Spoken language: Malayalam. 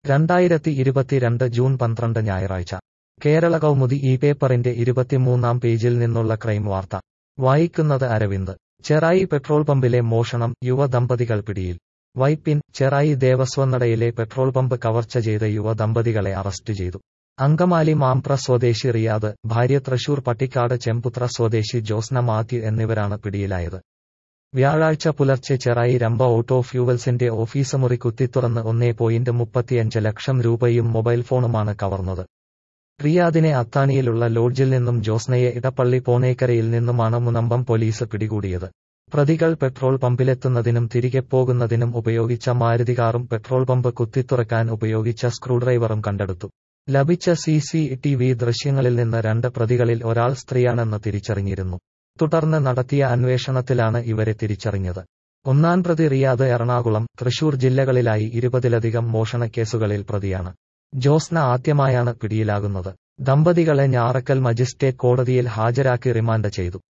രണ്ടായിരത്തി ഇരുപത്തിരണ്ട് ജൂൺ പന്ത്രണ്ട് ഞായറാഴ്ച കേരള കൗമുദി ഈ പേപ്പറിന്റെ ഇരുപത്തിമൂന്നാം പേജിൽ നിന്നുള്ള ക്രൈം വാർത്ത വായിക്കുന്നത് അരവിന്ദ് ചെറായി പെട്രോൾ പമ്പിലെ മോഷണം യുവ ദമ്പതികൾ പിടിയിൽ വൈപ്പിൻ ചെറായി ദേവസ്വനടയിലെ പെട്രോൾ പമ്പ് കവർച്ച ചെയ്ത യുവ ദമ്പതികളെ അറസ്റ്റ് ചെയ്തു അങ്കമാലി മാംപ്ര സ്വദേശി റിയാദ് ഭാര്യ തൃശൂർ പട്ടിക്കാട് ചെമ്പുത്ര സ്വദേശി ജോസ്ന മാത്യു എന്നിവരാണ് പിടിയിലായത് വ്യാഴാഴ്ച പുലർച്ചെ ചെറായി രമ്പ ഓട്ടോ ഫ്യൂവൽസിന്റെ ഓഫീസ് മുറി കുത്തിത്തുറന്ന് ഒന്നേ പോയിന്റ് മുപ്പത്തിയഞ്ച് ലക്ഷം രൂപയും മൊബൈൽ ഫോണുമാണ് കവർന്നത് റിയാദിനെ അത്താണിയിലുള്ള ലോഡ്ജിൽ നിന്നും ജോസ്നയെ ഇടപ്പള്ളി പോണേക്കരയിൽ നിന്നുമാണ് മുനമ്പം പോലീസ് പിടികൂടിയത് പ്രതികൾ പെട്രോൾ പമ്പിലെത്തുന്നതിനും തിരികെ പോകുന്നതിനും ഉപയോഗിച്ച മാരുതി കാറും പെട്രോൾ പമ്പ് കുത്തിത്തുറക്കാൻ ഉപയോഗിച്ച സ്ക്രൂഡ്രൈവറും കണ്ടെടുത്തു ലഭിച്ച സി സി ടി വി ദൃശ്യങ്ങളിൽ നിന്ന് രണ്ട് പ്രതികളിൽ ഒരാൾ സ്ത്രീയാണെന്ന് തിരിച്ചറിഞ്ഞിരുന്നു തുടർന്ന് നടത്തിയ അന്വേഷണത്തിലാണ് ഇവരെ തിരിച്ചറിഞ്ഞത് ഒന്നാം പ്രതി റിയാദ് എറണാകുളം തൃശൂർ ജില്ലകളിലായി ഇരുപതിലധികം മോഷണക്കേസുകളിൽ പ്രതിയാണ് ജോസ്ന ആദ്യമായാണ് പിടിയിലാകുന്നത് ദമ്പതികളെ ഞാറക്കൽ മജിസ്ട്രേറ്റ് കോടതിയിൽ ഹാജരാക്കി റിമാൻഡ് ചെയ്തു